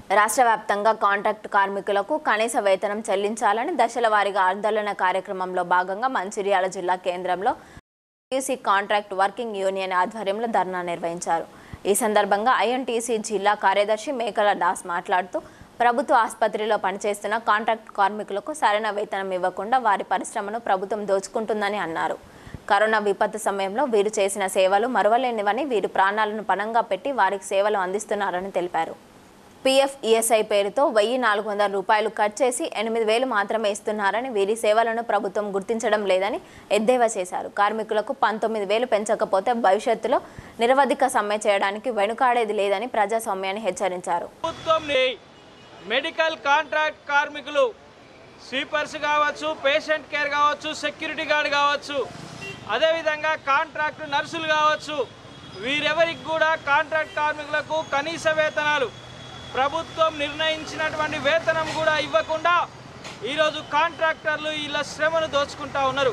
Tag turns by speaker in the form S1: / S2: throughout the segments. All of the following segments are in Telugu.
S1: రాష్ట్ర వ్యాప్తంగా కాంట్రాక్ట్ కార్మికులకు కనీస వేతనం చెల్లించాలని దశల వారీగా ఆందోళన కార్యక్రమంలో భాగంగా మంచిర్యాల జిల్లా కేంద్రంలో టీసీ కాంట్రాక్ట్ వర్కింగ్ యూనియన్ ఆధ్వర్యంలో ధర్నా నిర్వహించారు ఈ సందర్భంగా ఐఎన్టీసీ జిల్లా కార్యదర్శి మేకల దాస్ మాట్లాడుతూ ప్రభుత్వ ఆసుపత్రిలో పనిచేస్తున్న కాంట్రాక్ట్ కార్మికులకు సరైన వేతనం ఇవ్వకుండా వారి పరిశ్రమను ప్రభుత్వం దోచుకుంటుందని అన్నారు కరోనా విపత్తు సమయంలో వీరు చేసిన సేవలు మరువలేనివని వీరు ప్రాణాలను పణంగా పెట్టి వారికి సేవలు అందిస్తున్నారని తెలిపారు పీఎఫ్ ఈఎస్ఐ పేరుతో వెయ్యి నాలుగు వందల రూపాయలు కట్ చేసి ఎనిమిది వేలు మాత్రమే ఇస్తున్నారని వీరి సేవలను ప్రభుత్వం గుర్తించడం లేదని ఎద్దేవా చేశారు కార్మికులకు పంతొమ్మిది వేలు పెంచకపోతే భవిష్యత్తులో నిరవధిక సమ్మె చేయడానికి వెనుకాడేది లేదని ప్రజాస్వామ్యాన్ని హెచ్చరించారు
S2: ప్రభుత్వంని మెడికల్ కాంట్రాక్ట్ కార్మికులు స్వీపర్స్ కావచ్చు పేషెంట్ కేర్ కావచ్చు సెక్యూరిటీ గార్డ్ కావచ్చు అదేవిధంగా కాంట్రాక్ట్ నర్సులు కావచ్చు వీరెవరికి కూడా కాంట్రాక్ట్ కార్మికులకు కనీస వేతనాలు ప్రభుత్వం నిర్ణయించినటువంటి వేతనం కూడా ఇవ్వకుండా ఈరోజు కాంట్రాక్టర్లు వీళ్ళ శ్రమను దోచుకుంటా ఉన్నారు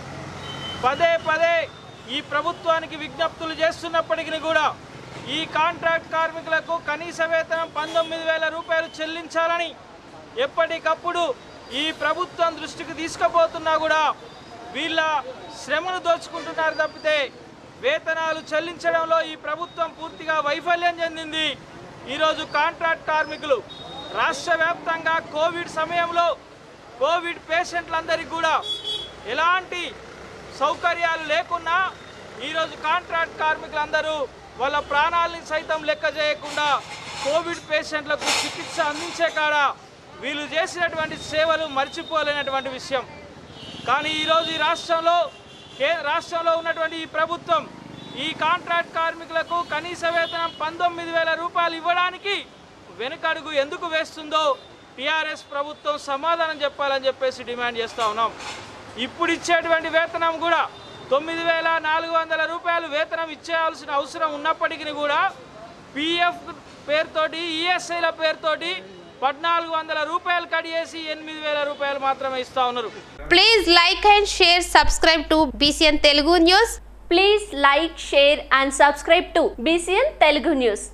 S2: పదే పదే ఈ ప్రభుత్వానికి విజ్ఞప్తులు చేస్తున్నప్పటికీ కూడా ఈ కాంట్రాక్ట్ కార్మికులకు కనీస వేతనం పంతొమ్మిది వేల రూపాయలు చెల్లించాలని ఎప్పటికప్పుడు ఈ ప్రభుత్వం దృష్టికి తీసుకుపోతున్నా కూడా వీళ్ళ శ్రమను దోచుకుంటున్నారు తప్పితే వేతనాలు చెల్లించడంలో ఈ ప్రభుత్వం పూర్తిగా వైఫల్యం చెందింది ఈరోజు కాంట్రాక్ట్ కార్మికులు రాష్ట్ర వ్యాప్తంగా కోవిడ్ సమయంలో కోవిడ్ పేషెంట్లందరికీ కూడా ఎలాంటి సౌకర్యాలు లేకున్నా ఈరోజు కాంట్రాక్ట్ కార్మికులందరూ వాళ్ళ ప్రాణాలని సైతం లెక్క చేయకుండా కోవిడ్ పేషెంట్లకు చికిత్స అందించే కాడ వీళ్ళు చేసినటువంటి సేవలు మర్చిపోలేనటువంటి విషయం కానీ ఈరోజు ఈ రాష్ట్రంలో కే రాష్ట్రంలో ఉన్నటువంటి ఈ ప్రభుత్వం ఈ కాంట్రాక్ట్ కార్మికులకు కనీస వేతనం పంతొమ్మిది వేల రూపాయలు ఇవ్వడానికి వెనుకడుగు ఎందుకు వేస్తుందో టీఆర్ఎస్ ప్రభుత్వం సమాధానం చెప్పాలని చెప్పేసి డిమాండ్ చేస్తూ ఉన్నాం ఇప్పుడు ఇచ్చేటువంటి వేతనం కూడా తొమ్మిది వేల నాలుగు వందల రూపాయలు వేతనం ఇచ్చేయాల్సిన అవసరం ఉన్నప్పటికీ కూడా పిఎఫ్ పేరుతోటి ఈఎస్ఐల పేరుతోటి పద్నాలుగు వందల రూపాయలు కట్ చేసి ఎనిమిది వేల రూపాయలు మాత్రమే ఇస్తా ఉన్నారు
S3: Please like and share, subscribe to BCN Telugu News.
S4: Please like, share and subscribe to BCN Telugu News.